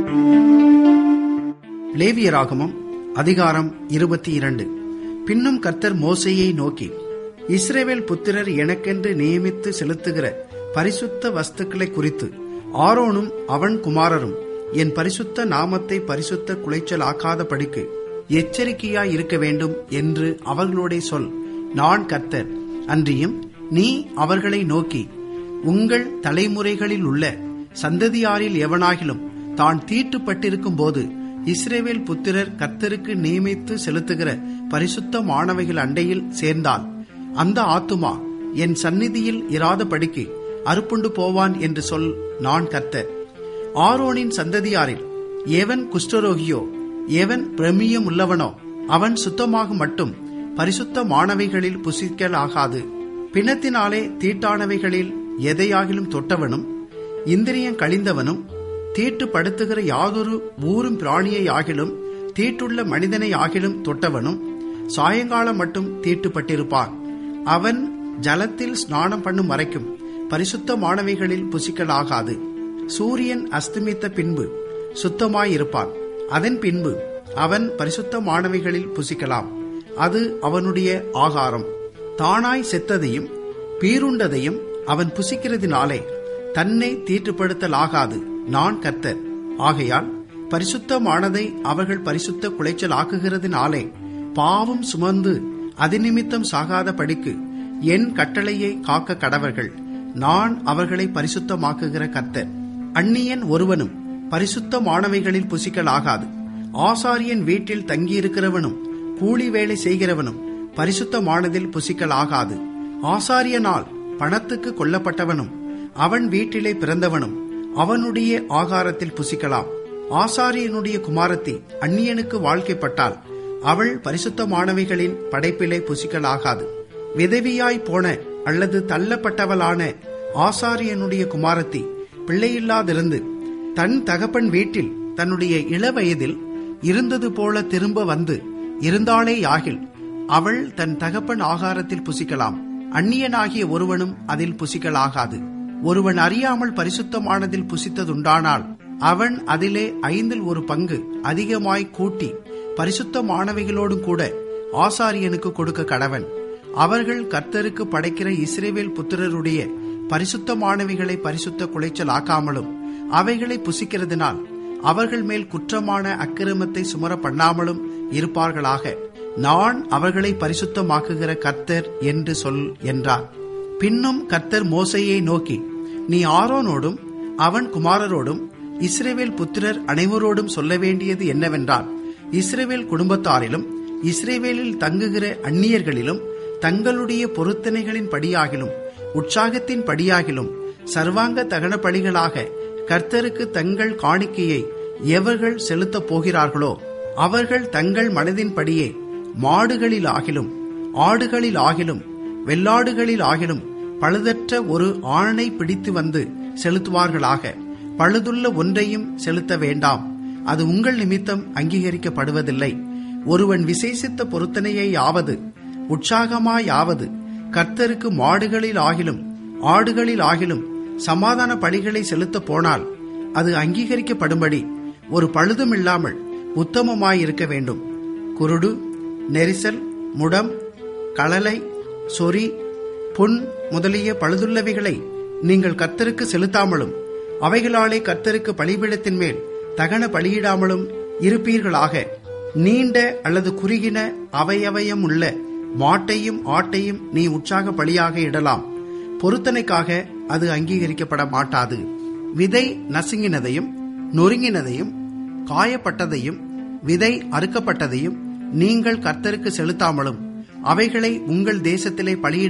லேவியராகமம் அதிகாரம் இருபத்தி இரண்டு பின்னும் கர்த்தர் மோசையை நோக்கி இஸ்ரேவேல் புத்திரர் எனக்கென்று நியமித்து செலுத்துகிற பரிசுத்த வஸ்துக்களை குறித்து ஆரோனும் அவன் குமாரரும் என் பரிசுத்த நாமத்தை பரிசுத்த குலைச்சலாக்காத படிக்கு எச்சரிக்கையாய் இருக்க வேண்டும் என்று அவர்களோடே சொல் நான் கர்த்தர் அன்றியும் நீ அவர்களை நோக்கி உங்கள் தலைமுறைகளில் உள்ள சந்ததியாரில் எவனாகிலும் தான் தீட்டுப்பட்டிருக்கும் போது இஸ்ரேவேல் புத்திரர் கர்த்தருக்கு நியமித்து செலுத்துகிற பரிசுத்த மாணவைகள் அண்டையில் சேர்ந்தால் அந்த ஆத்துமா என் சந்நிதியில் இராதபடிக்கு அறுப்புண்டு போவான் என்று சொல் நான் கர்த்தர் ஆரோனின் சந்ததியாரில் எவன் குஷ்டரோகியோ எவன் பிரமியம் உள்ளவனோ அவன் சுத்தமாக மட்டும் பரிசுத்த மாணவைகளில் புசிக்கலாகாது பிணத்தினாலே தீட்டானவைகளில் எதையாகிலும் தொட்டவனும் இந்திரியம் கழிந்தவனும் தீட்டுப்படுத்துகிற யாதொரு ஊரும் பிராணியை ஆகிலும் தீட்டுள்ள மனிதனை ஆகிலும் தொட்டவனும் சாயங்காலம் மட்டும் தீட்டுப்பட்டிருப்பான் அவன் ஜலத்தில் ஸ்நானம் பண்ணும் வரைக்கும் பரிசுத்த மாணவிகளில் புசிக்கலாகாது சூரியன் அஸ்தமித்த பின்பு சுத்தமாயிருப்பான் அதன் பின்பு அவன் பரிசுத்த மாணவிகளில் புசிக்கலாம் அது அவனுடைய ஆகாரம் தானாய் செத்ததையும் பீருண்டதையும் அவன் புசிக்கிறதினாலே தன்னை தீட்டுப்படுத்தலாகாது நான் கர்த்தர் ஆகையால் பரிசுத்தமானதை அவர்கள் பரிசுத்த குலைச்சல் ஆக்குகிறதினாலே பாவம் சுமந்து அதிநிமித்தம் சாகாத படிக்கு என் கட்டளையை காக்க கடவர்கள் நான் அவர்களை பரிசுத்தமாக்குகிற கர்த்தர் அந்நியன் ஒருவனும் பரிசுத்தமானவைகளில் புசிக்கலாகாது ஆசாரியன் வீட்டில் தங்கியிருக்கிறவனும் கூலி வேலை செய்கிறவனும் பரிசுத்தமானதில் புசிக்கலாகாது ஆசாரியனால் பணத்துக்கு கொல்லப்பட்டவனும் அவன் வீட்டிலே பிறந்தவனும் அவனுடைய ஆகாரத்தில் புசிக்கலாம் ஆசாரியனுடைய குமாரத்தி அந்நியனுக்கு வாழ்க்கைப்பட்டால் அவள் பரிசுத்தமானவைகளின் படைப்பிலே புசிக்கலாகாது விதவியாய் போன அல்லது தள்ளப்பட்டவளான ஆசாரியனுடைய குமாரத்தி பிள்ளையில்லாதிருந்து தன் தகப்பன் வீட்டில் தன்னுடைய இளவயதில் இருந்தது போல திரும்ப வந்து இருந்தாளே யாகில் அவள் தன் தகப்பன் ஆகாரத்தில் புசிக்கலாம் அந்நியனாகிய ஒருவனும் அதில் புசிக்கலாகாது ஒருவன் அறியாமல் பரிசுத்தமானதில் புசித்ததுண்டானால் அவன் அதிலே ஐந்தில் ஒரு பங்கு அதிகமாய் கூட்டி பரிசுத்தமானவைகளோடும் கூட ஆசாரியனுக்கு கொடுக்க கடவன் அவர்கள் கர்த்தருக்கு படைக்கிற இஸ்ரேவேல் புத்திரருடைய பரிசுத்தமானவைகளை பரிசுத்த குலைச்சல் ஆக்காமலும் அவைகளை புசிக்கிறதுனால் அவர்கள் மேல் குற்றமான அக்கிரமத்தை சுமர பண்ணாமலும் இருப்பார்களாக நான் அவர்களை பரிசுத்தமாக்குகிற கர்த்தர் என்று சொல் என்றார் பின்னும் கர்த்தர் மோசையை நோக்கி நீ ஆரோனோடும் அவன் குமாரரோடும் இஸ்ரேவேல் புத்திரர் அனைவரோடும் சொல்ல வேண்டியது என்னவென்றால் இஸ்ரேவேல் குடும்பத்தாரிலும் இஸ்ரேவேலில் தங்குகிற அந்நியர்களிலும் தங்களுடைய பொருத்தனைகளின் படியாகிலும் உற்சாகத்தின் படியாகிலும் சர்வாங்க தகன பலிகளாக கர்த்தருக்கு தங்கள் காணிக்கையை எவர்கள் செலுத்தப் போகிறார்களோ அவர்கள் தங்கள் மனதின்படியே மாடுகளில் ஆகிலும் ஆடுகளில் ஆகிலும் வெள்ளாடுகளில் ஆகிலும் பழுதற்ற ஒரு ஆணை பிடித்து வந்து செலுத்துவார்களாக பழுதுள்ள ஒன்றையும் செலுத்த வேண்டாம் அது உங்கள் நிமித்தம் அங்கீகரிக்கப்படுவதில்லை ஒருவன் விசேஷித்த பொருத்தனையை ஆவது உற்சாகமாயாவது கர்த்தருக்கு மாடுகளில் ஆகிலும் ஆடுகளில் ஆகிலும் சமாதான பலிகளை செலுத்த போனால் அது அங்கீகரிக்கப்படும்படி ஒரு பழுதும் இல்லாமல் உத்தமமாயிருக்க வேண்டும் குருடு நெரிசல் முடம் களலை சொறி பொன் முதலிய பழுதுள்ளவைகளை நீங்கள் கர்த்தருக்கு செலுத்தாமலும் அவைகளாலே கர்த்தருக்கு பலிபீடத்தின் மேல் தகன பலியிடாமலும் இருப்பீர்களாக நீண்ட அல்லது குறுகின அவையவயம் உள்ள மாட்டையும் ஆட்டையும் நீ உற்சாக பலியாக இடலாம் பொருத்தனைக்காக அது அங்கீகரிக்கப்பட மாட்டாது விதை நசுங்கினதையும் நொறுங்கினதையும் காயப்பட்டதையும் விதை அறுக்கப்பட்டதையும் நீங்கள் கர்த்தருக்கு செலுத்தாமலும் அவைகளை உங்கள் தேசத்திலே பலியிட